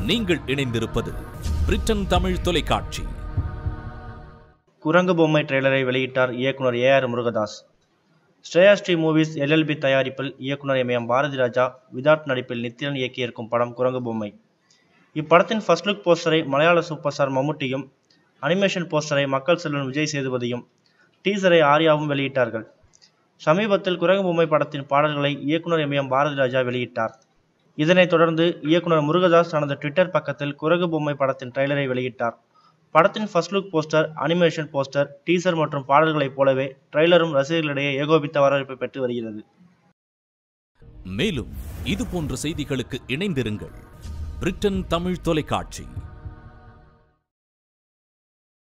நீங்கள் இணைந்திருப்பது பிரிட்டன் தமிழ் தொலைக்காட்சி குரங்கு பொம்மை ட்ரெய்லரை வெளியிட்டார் இயக்குனர் A R Murugadoss Shreya Sri movies LLP தயாரிப்பில் இயக்குனர் எம் எம் பாரதி ராஜா விதார்த் நடிப்பில் நித்திரன் இயக்கியிருக்கும் படம் குரங்கு பொம்மை இப்படத்தின் ஃபர்ஸ்ட் லுக் போஸ்டரை மலையாள சூப்பர் ஸ்டார் மம்முட்டியும் அனிமேஷன் போஸ்டரை மக்கள் செல்வன் விஜய் சேதுபதியும் டீசரை ஆர்யாவும் வெளியிட்டார்கள் சமீபத்தில் குரங்கு பொம்மை படத்தின் பாடல்களை இயக்குனர் எம் எம் பாரதி ராஜா வெளியிட்டார் இதனைத் தொடர்ந்து இயக்குனர் முருகதாஸ் தனது ட்விட்டர் பக்கத்தில் குரங்கு பொம்மை படத்தின் ட்ரெய்லரை வெளியிட்டார் படத்தின் first look poster animation poster teaser மற்றும் பாடல்களைப் போலவே ட்ரெய்லரும் ரசிகர்களிடையே ஏகோபித்த வரவேற்பை பெற்று வருகிறது மேலும் இது போன்ற செய்திகளுக்கு இணைந்திருங்கள் பிரிட்டன் தமிழ் தொலைக்காட்சி